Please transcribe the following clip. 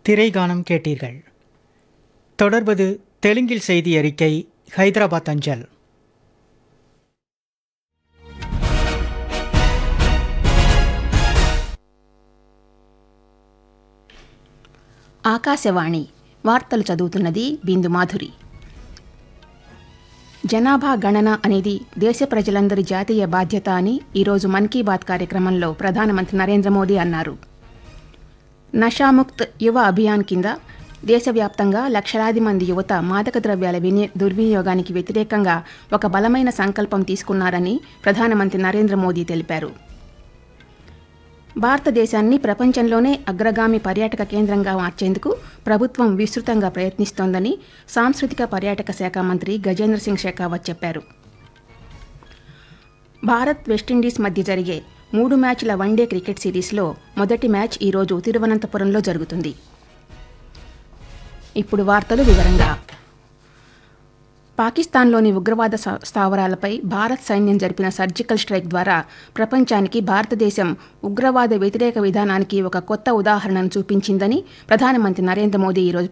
திரைகானம் கேட்டீர்கள் தொடர்வது தெலுங்கில் செய்தி அறிக்கை ஹைதராபாத் அஞ்சல் ఆకాశవాణి వార్తలు చదువుతున్నది బిందు మాధురి జనాభా గణన అనేది దేశ ప్రజలందరి జాతీయ బాధ్యత అని ఈరోజు మన్ కీ బాత్ కార్యక్రమంలో ప్రధానమంత్రి నరేంద్ర మోదీ అన్నారు నషాముక్త్ యువ అభియాన్ కింద దేశవ్యాప్తంగా లక్షలాది మంది యువత మాదక ద్రవ్యాల విని దుర్వినియోగానికి వ్యతిరేకంగా ఒక బలమైన సంకల్పం తీసుకున్నారని ప్రధానమంత్రి నరేంద్ర మోదీ తెలిపారు భారతదేశాన్ని ప్రపంచంలోనే అగ్రగామి పర్యాటక కేంద్రంగా మార్చేందుకు ప్రభుత్వం విస్తృతంగా ప్రయత్నిస్తోందని సాంస్కృతిక పర్యాటక శాఖ మంత్రి గజేంద్ర సింగ్ షెకావత్ చెప్పారు భారత్ వెస్టిండీస్ మధ్య జరిగే మూడు మ్యాచ్ల వన్డే క్రికెట్ సిరీస్లో మొదటి మ్యాచ్ ఈరోజు తిరువనంతపురంలో జరుగుతుంది ఇప్పుడు వార్తలు వివరంగా పాకిస్తాన్లోని ఉగ్రవాద స- స్థావరాలపై భారత్ సైన్యం జరిపిన సర్జికల్ స్ట్రైక్ ద్వారా ప్రపంచానికి భారతదేశం ఉగ్రవాద వ్యతిరేక విధానానికి ఒక కొత్త ఉదాహరణను చూపించిందని ప్రధానమంత్రి నరేంద్ర మోదీ ఈరోజు